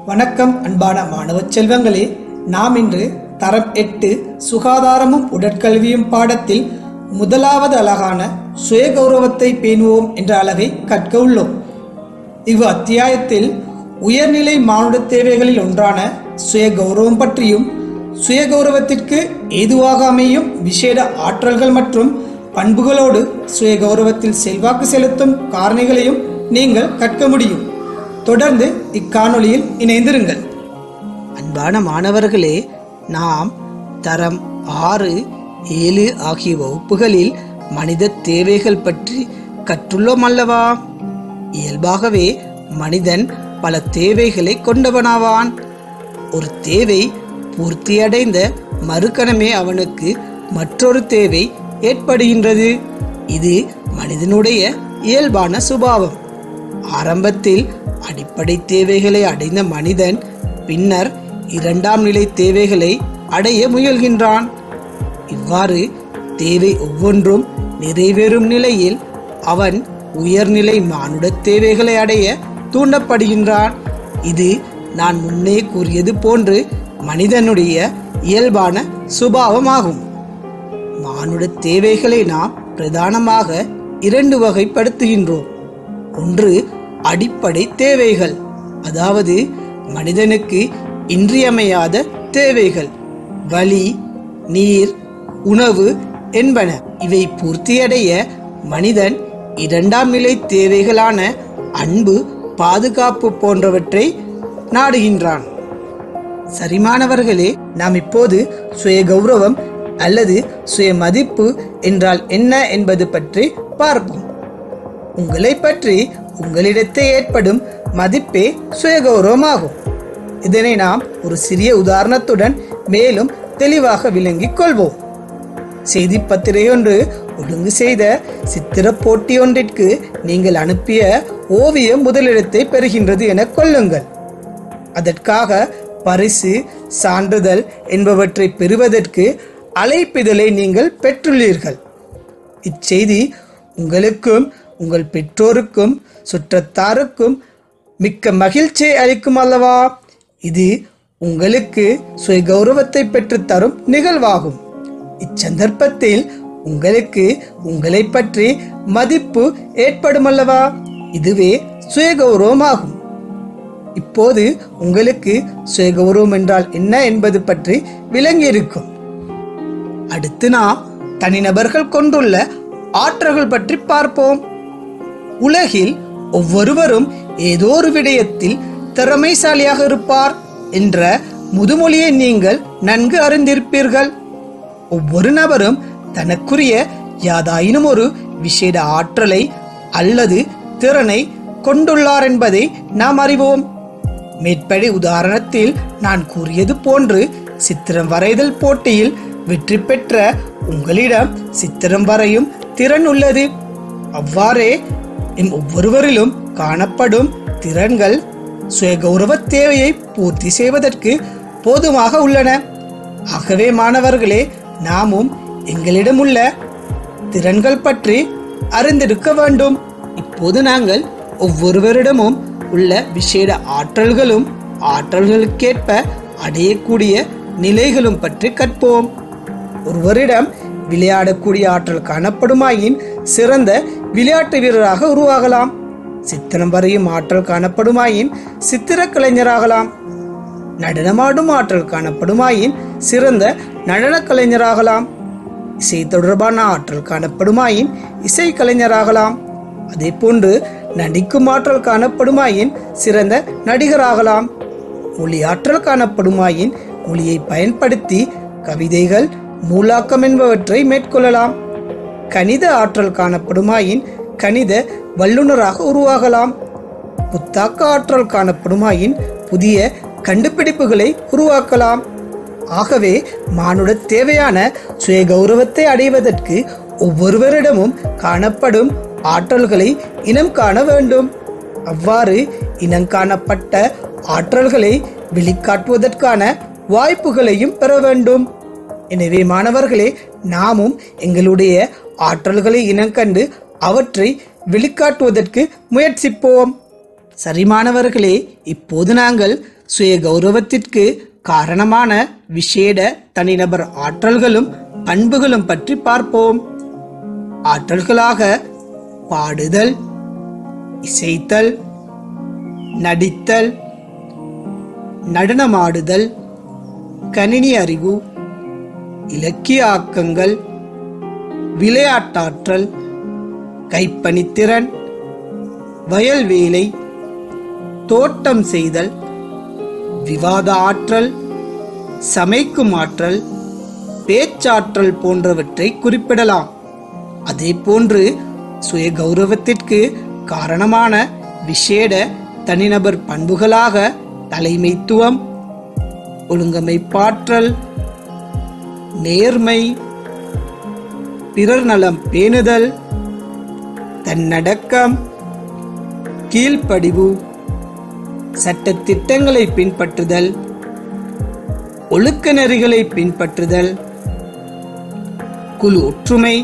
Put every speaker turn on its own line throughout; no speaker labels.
வணக்கம் அன்பான மாணவ செல்வங்களே நாம் இன்று தரம் எட்டு சுகாதாரமும் உடற்கல்வியும் பாடத்தில் முதலாவது அழகான சுய கௌரவத்தை பேணுவோம் என்ற அழகை கற்க உள்ளோம் இவ் அத்தியாயத்தில் உயர்நிலை மானுட தேவைகளில் ஒன்றான சுய கௌரவம் பற்றியும் சுய கௌரவத்திற்கு ஏதுவாக அமையும் விசேட ஆற்றல்கள் மற்றும் பண்புகளோடு சுய கௌரவத்தில் செல்வாக்கு செலுத்தும் காரணிகளையும் நீங்கள் கற்க முடியும் தொடர்ந்து இக்காணொளியில் இணைந்திருங்கள்
அன்பான மாணவர்களே நாம் தரம் ஆறு ஏழு ஆகிய வகுப்புகளில் மனித தேவைகள் பற்றி கற்றுள்ளோம் அல்லவா இயல்பாகவே மனிதன் பல தேவைகளை கொண்டவனாவான் ஒரு தேவை பூர்த்தியடைந்த மறுகணமே அவனுக்கு மற்றொரு தேவை ஏற்படுகின்றது இது மனிதனுடைய இயல்பான சுபாவம் ஆரம்பத்தில் அடிப்படை தேவைகளை அடைந்த மனிதன் பின்னர் இரண்டாம் நிலை தேவைகளை அடைய முயல்கின்றான் இவ்வாறு தேவை ஒவ்வொன்றும் நிறைவேறும் நிலையில் அவன் உயர்நிலை மானுட தேவைகளை அடைய தூண்டப்படுகின்றான் இது நான் முன்னே கூறியது போன்று மனிதனுடைய இயல்பான சுபாவமாகும் மானுட தேவைகளை நாம் பிரதானமாக இரண்டு வகைப்படுத்துகின்றோம் ஒன்று அடிப்படை தேவைகள் அதாவது மனிதனுக்கு இன்றியமையாத தேவைகள் வழி நீர் உணவு என்பன இவை பூர்த்தியடைய மனிதன் இரண்டாம் நிலை தேவைகளான அன்பு பாதுகாப்பு போன்றவற்றை நாடுகின்றான் சரிமானவர்களே நாம் இப்போது சுய கௌரவம் அல்லது சுய மதிப்பு என்றால் என்ன என்பது பற்றி பார்ப்போம் உங்களை பற்றி உங்களிடத்தே ஏற்படும் மதிப்பே சுய கௌரவமாகும் இதனை நாம் ஒரு சிறிய உதாரணத்துடன் மேலும் தெளிவாக விளங்கிக் கொள்வோம் செய்தி பத்திரை ஒன்று ஒழுங்கு செய்த சித்திர போட்டி ஒன்றிற்கு நீங்கள் அனுப்பிய ஓவியம் முதலிடத்தை பெறுகின்றது என கொள்ளுங்கள் அதற்காக பரிசு சான்றிதழ் என்பவற்றை பெறுவதற்கு அழைப்பிதழை நீங்கள் பெற்றுள்ளீர்கள் இச்செய்தி உங்களுக்கும் உங்கள் பெற்றோருக்கும் சுற்றத்தாருக்கும் மிக்க மகிழ்ச்சியை அளிக்கும் அல்லவா இது உங்களுக்கு சுய கௌரவத்தை பெற்றுத்தரும் நிகழ்வாகும் இச்சந்தர்ப்பத்தில் உங்களுக்கு உங்களை பற்றி மதிப்பு ஏற்படும் அல்லவா இதுவே சுய கௌரவமாகும் இப்போது உங்களுக்கு சுய கௌரவம் என்றால் என்ன என்பது பற்றி விளங்கியிருக்கும் அடுத்து நாம் தனிநபர்கள் கொண்டுள்ள ஆற்றல்கள் பற்றி பார்ப்போம் உலகில் ஒவ்வொருவரும் ஏதோ ஒரு விடயத்தில் திறமைசாலியாக இருப்பார் என்ற முதுமொழியை நீங்கள் நன்கு அறிந்திருப்பீர்கள் ஒவ்வொரு நபரும் தனக்குரிய யாதாயினும் ஒரு விசேட ஆற்றலை அல்லது திறனை கொண்டுள்ளார் என்பதை நாம் அறிவோம் மேற்படி உதாரணத்தில் நான் கூறியது போன்று சித்திரம் வரைதல் போட்டியில் வெற்றி பெற்ற உங்களிடம் சித்திரம் வரையும் திறன் உள்ளது அவ்வாறே எம் ஒவ்வொருவரிலும் காணப்படும் திறன்கள் சுய கௌரவ தேவையை பூர்த்தி செய்வதற்கு போதுமாக உள்ளன ஆகவே மாணவர்களே நாமும் எங்களிடம் உள்ள திறன்கள் பற்றி அறிந்திருக்க வேண்டும் இப்போது நாங்கள் ஒவ்வொருவரிடமும் உள்ள விசேட ஆற்றல்களும் ஆற்றல்களுக்கேற்ப அடையக்கூடிய நிலைகளும் பற்றி கற்போம் ஒருவரிடம் விளையாடக்கூடிய ஆற்றல் காணப்படுமாயின் சிறந்த விளையாட்டு வீரராக உருவாகலாம் சித்திரம் வரையும் ஆற்றல் காணப்படுமாயின் சித்திரக் கலைஞராகலாம் நடனமாடும் ஆற்றல் காணப்படுமாயின் சிறந்த நடனக் கலைஞராகலாம் இசை தொடர்பான ஆற்றல் காணப்படுமாயின் இசை கலைஞராகலாம் அதே போன்று நடிக்கும் ஆற்றல் காணப்படுமாயின் சிறந்த நடிகராகலாம் மொழி ஆற்றல் காணப்படுமாயின் மொழியை பயன்படுத்தி கவிதைகள் மூலாக்கம் என்பவற்றை மேற்கொள்ளலாம் கணித ஆற்றல் காணப்படுமாயின் கணித வல்லுநராக உருவாகலாம் புத்தாக்க ஆற்றல் காணப்படுமாயின் புதிய கண்டுபிடிப்புகளை உருவாக்கலாம் ஆகவே மானுட தேவையான சுய கௌரவத்தை அடைவதற்கு ஒவ்வொருவரிடமும் காணப்படும் ஆற்றல்களை இனம் காண வேண்டும் அவ்வாறு இனம் காணப்பட்ட ஆற்றல்களை வெளிக்காட்டுவதற்கான வாய்ப்புகளையும் பெற வேண்டும் எனவே மாணவர்களே நாமும் எங்களுடைய ஆற்றல்களை இனங்கண்டு அவற்றை வெளிக்காட்டுவதற்கு முயற்சிப்போம் சரி மாணவர்களே இப்போது நாங்கள் சுய கௌரவத்திற்கு காரணமான விசேட தனிநபர் ஆற்றல்களும் பண்புகளும் பற்றி பார்ப்போம் ஆற்றல்களாக பாடுதல் இசைத்தல் நடித்தல் நடனமாடுதல் கணினி அறிவு இலக்கிய ஆக்கங்கள் விளையாட்டாற்றல் கைப்பணித்திறன் வயல் வேலை தோட்டம் செய்தல் விவாத ஆற்றல் சமைக்கும் ஆற்றல் பேச்சாற்றல் போன்றவற்றை குறிப்பிடலாம் அதே போன்று சுய கௌரவத்திற்கு காரணமான விசேட தனிநபர் பண்புகளாக தலைமைத்துவம் ஒழுங்கமைப்பாற்றல் நேர்மை பிறர் நலம் பேணுதல் தன்னடக்கம் கீழ்ப்படிவு சட்டத்திட்டங்களை பின்பற்றுதல் ஒழுக்க நெறிகளை பின்பற்றுதல் குழு ஒற்றுமை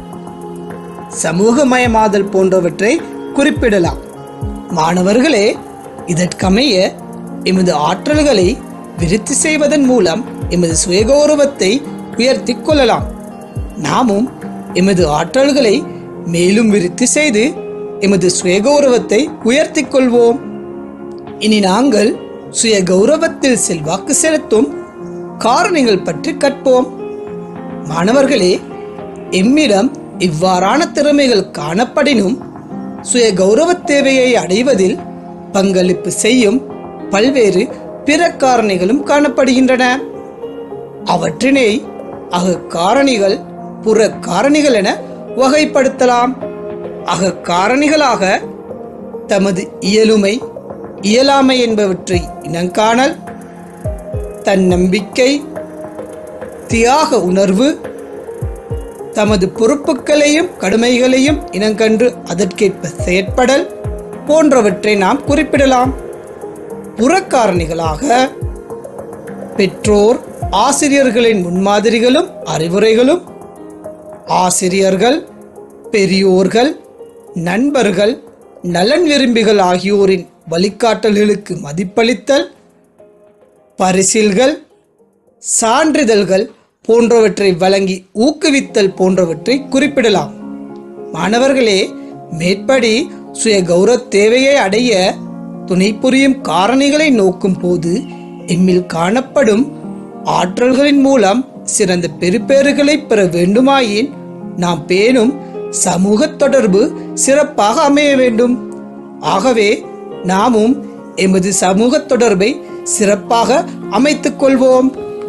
சமூகமயமாதல் போன்றவற்றை குறிப்பிடலாம் மாணவர்களே இதற்கமைய எமது ஆற்றல்களை விருத்தி செய்வதன் மூலம் எமது சுயகௌரவத்தை உயர்த்திக் கொள்ளலாம் நாமும் எமது ஆற்றல்களை மேலும் விருத்தி செய்து எமது சுயகௌரவத்தை உயர்த்திக் கொள்வோம் இனி நாங்கள் சுய கௌரவத்தில் செல்வாக்கு செலுத்தும் காரணிகள் பற்றி கற்போம் மாணவர்களே எம்மிடம் இவ்வாறான திறமைகள் காணப்படினும் சுய கௌரவ தேவையை அடைவதில் பங்களிப்பு செய்யும் பல்வேறு பிற காரணிகளும் காணப்படுகின்றன அவற்றினை அக காரணிகள் புற காரணிகள் என வகைப்படுத்தலாம் அக காரணிகளாக தமது இயலுமை இயலாமை என்பவற்றை இனங்காணல் தன்னம்பிக்கை தியாக உணர்வு தமது பொறுப்புகளையும் கடமைகளையும் இனங்கண்டு அதற்கேற்ப செயற்படல் போன்றவற்றை நாம் குறிப்பிடலாம் புறக்காரணிகளாக பெற்றோர் ஆசிரியர்களின் முன்மாதிரிகளும் அறிவுரைகளும் ஆசிரியர்கள் பெரியோர்கள் நண்பர்கள் நலன் விரும்பிகள் ஆகியோரின் வழிகாட்டல்களுக்கு மதிப்பளித்தல் பரிசில்கள் சான்றிதழ்கள் போன்றவற்றை வழங்கி ஊக்குவித்தல் போன்றவற்றை குறிப்பிடலாம் மாணவர்களே மேற்படி சுய கௌரவ தேவையை அடைய துணை புரியும் காரணிகளை நோக்கும் போது எம்மில் காணப்படும் ஆற்றல்களின் மூலம் சிறந்த பெறுபேறுகளை பெற வேண்டுமாயின் நாம் பேணும் சமூக தொடர்பு சிறப்பாக அமைய வேண்டும் ஆகவே நாமும் எமது சமூக தொடர்பை சிறப்பாக அமைத்துக் கொள்வோம்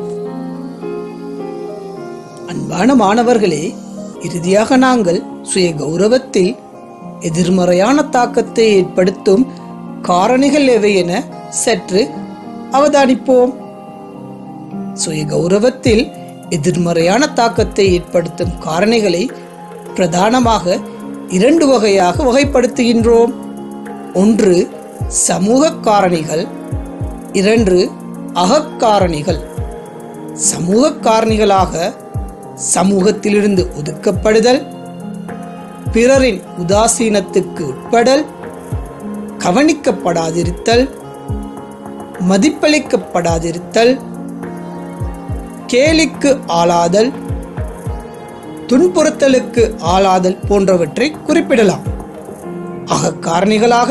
அன்பான மாணவர்களே இறுதியாக நாங்கள் சுய கௌரவத்தில் எதிர்மறையான தாக்கத்தை ஏற்படுத்தும் காரணிகள் எவை என சற்று அவதானிப்போம் சுய கௌரவத்தில் எதிர்மறையான தாக்கத்தை ஏற்படுத்தும் காரணிகளை பிரதானமாக இரண்டு வகையாக வகைப்படுத்துகின்றோம் ஒன்று சமூக காரணிகள் இரண்டு அகக்காரணிகள் சமூக காரணிகளாக சமூகத்திலிருந்து ஒதுக்கப்படுதல் பிறரின் உதாசீனத்துக்கு உட்படல் கவனிக்கப்படாதிருத்தல் மதிப்பளிக்கப்படாதிருத்தல் கேலிக்கு ஆளாதல் துன்புறுத்தலுக்கு ஆளாதல் போன்றவற்றை குறிப்பிடலாம் அகக்காரணிகளாக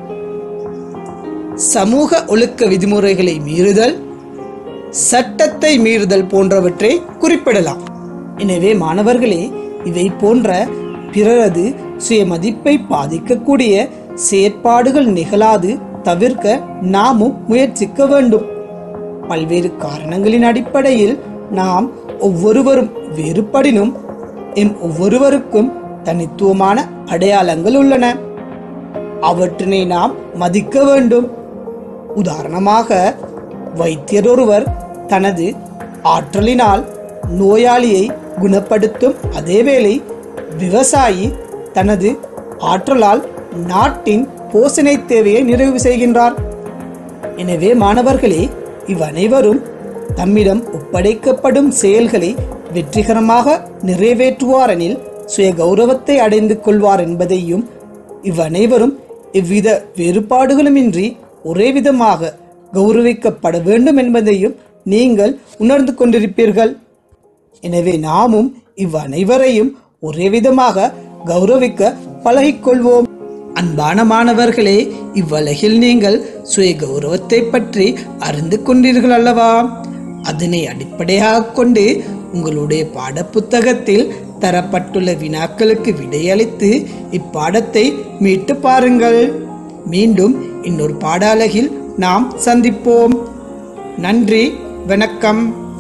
சமூக ஒழுக்க விதிமுறைகளை மீறுதல் சட்டத்தை மீறுதல் போன்றவற்றை குறிப்பிடலாம் எனவே மாணவர்களே இவை போன்ற பிறரது சுயமதிப்பை பாதிக்கக்கூடிய செயற்பாடுகள் நிகழாது தவிர்க்க நாமும் முயற்சிக்க வேண்டும் பல்வேறு காரணங்களின் அடிப்படையில் நாம் ஒவ்வொருவரும் வேறுபடினும் எம் ஒவ்வொருவருக்கும் தனித்துவமான அடையாளங்கள் உள்ளன அவற்றினை நாம் மதிக்க வேண்டும் உதாரணமாக வைத்தியர் ஒருவர் தனது ஆற்றலினால் நோயாளியை குணப்படுத்தும் அதேவேளை விவசாயி தனது ஆற்றலால் நாட்டின் போஷணை தேவையை நிறைவு செய்கின்றார் எனவே மாணவர்களே இவ்வனைவரும் தம்மிடம் ஒப்படைக்கப்படும் செயல்களை வெற்றிகரமாக நிறைவேற்றுவாரெனில் சுய கௌரவத்தை அடைந்து கொள்வார் என்பதையும் இவ்வனைவரும் எவ்வித வேறுபாடுகளுமின்றி ஒரே விதமாக கௌரவிக்கப்பட வேண்டும் என்பதையும் நீங்கள் உணர்ந்து கொண்டிருப்பீர்கள் எனவே நாமும் இவ்வனைவரையும் ஒரே விதமாக கௌரவிக்க பழகிக்கொள்வோம் அன்பான மாணவர்களே இவ்வுலகில் நீங்கள் சுய கௌரவத்தை பற்றி அறிந்து கொண்டீர்கள் அல்லவா அதனை அடிப்படையாக கொண்டு உங்களுடைய பாடப்புத்தகத்தில் தரப்பட்டுள்ள வினாக்களுக்கு விடையளித்து இப்பாடத்தை மீட்டு பாருங்கள் மீண்டும் இன்னொரு பாட அலகில் நாம் சந்திப்போம் நன்றி வணக்கம்